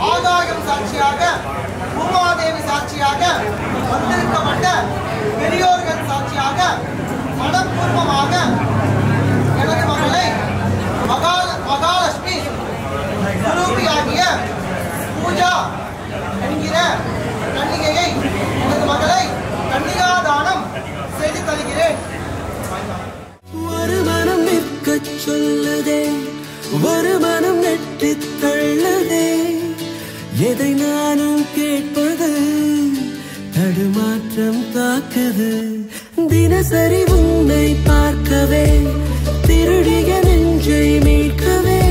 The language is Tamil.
ஆகாயம் சாட்சியாக பூமாதேவி சாட்சியாக வந்திருக்கப்பட்ட பெரியோர்கள் சாட்சியாக மனப்பூர்வமாக எனது மகளை மகால மகாலட்சுமி குரூபியாகிய பூஜா என்கிற கன்னிகையை எனது மகளை கன்னிகாதானம் செய்து தருகிறேன் ஒரு மனம் நிற்கச் சொல்லுதே ஒரு மனம் நெட்டித் தள்ளுதே எதை நானும் கேட்பது தடுமாற்றம் தாக்குது தினசரி உன்னை பார்க்கவே திருடிய நெஞ்சை மீட்கவே